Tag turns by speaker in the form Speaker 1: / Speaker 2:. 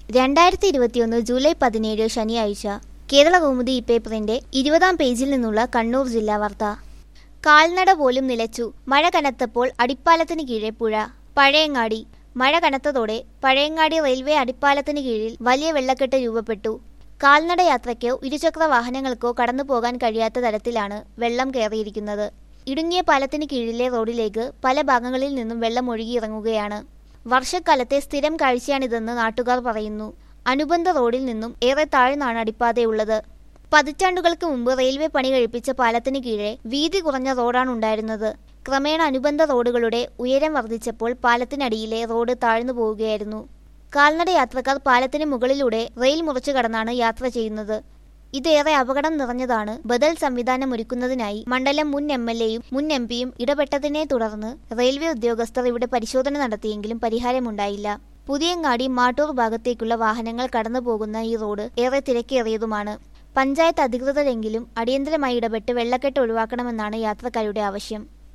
Speaker 1: രണ്ടായിരത്തി ഇരുപത്തിയൊന്ന് ജൂലൈ പതിനേഴ് ശനിയാഴ്ച കേരള കൗമുദി ഈ പേപ്പറിന്റെ ഇരുപതാം പേജിൽ നിന്നുള്ള കണ്ണൂർ ജില്ലാ വാർത്ത കാൽനട പോലും നിലച്ചു മഴ കനത്തപ്പോൾ അടിപ്പാലത്തിന് കീഴെ പുഴ പഴയങ്ങാടി മഴ കനത്തതോടെ പഴയങ്ങാടി റെയിൽവേ അടിപ്പാലത്തിന് കീഴിൽ വലിയ വെള്ളക്കെട്ട് രൂപപ്പെട്ടു കാൽനട യാത്രയ്ക്കോ ഇരുചക്ര വാഹനങ്ങൾക്കോ കടന്നു പോകാൻ കഴിയാത്ത തരത്തിലാണ് വെള്ളം കയറിയിരിക്കുന്നത് ഇടുങ്ങിയ പാലത്തിന് കീഴിലെ റോഡിലേക്ക് പല ഭാഗങ്ങളിൽ നിന്നും വെള്ളം ഒഴുകിയിറങ്ങുകയാണ് വർഷക്കാലത്തെ സ്ഥിരം കാഴ്ചയാണിതെന്ന് നാട്ടുകാർ പറയുന്നു അനുബന്ധ റോഡിൽ നിന്നും ഏറെ താഴ്ന്നാണ് അടിപ്പാതയുള്ളത് പതിറ്റാണ്ടുകൾക്ക് മുമ്പ് റെയിൽവേ പണി കഴിപ്പിച്ച പാലത്തിന് കീഴെ വീതി കുറഞ്ഞ റോഡാണ് ഉണ്ടായിരുന്നത് ക്രമേണ അനുബന്ധ റോഡുകളുടെ ഉയരം വർദ്ധിച്ചപ്പോൾ പാലത്തിനടിയിലെ റോഡ് താഴ്ന്നു പോവുകയായിരുന്നു കാൽനട യാത്രക്കാർ പാലത്തിന് മുകളിലൂടെ റെയിൽ മുറിച്ചു കടന്നാണ് യാത്ര ചെയ്യുന്നത് ഇതേറെ അപകടം നിറഞ്ഞതാണ് ബദൽ സംവിധാനം ഒരുക്കുന്നതിനായി മണ്ഡലം മുൻ എം എൽ എയും മുൻ എം പിയും ഇടപെട്ടതിനെ തുടർന്ന് റെയിൽവേ ഉദ്യോഗസ്ഥർ ഇവിടെ പരിശോധന നടത്തിയെങ്കിലും പരിഹാരമുണ്ടായില്ല പുതിയങ്ങാടി മാട്ടൂർ ഭാഗത്തേക്കുള്ള വാഹനങ്ങൾ കടന്നു പോകുന്ന ഈ റോഡ് ഏറെ തിരക്കേറിയതുമാണ് പഞ്ചായത്ത് അധികൃതരെങ്കിലും അടിയന്തരമായി ഇടപെട്ട് വെള്ളക്കെട്ട് ഒഴിവാക്കണമെന്നാണ് യാത്രക്കാരുടെ ആവശ്യം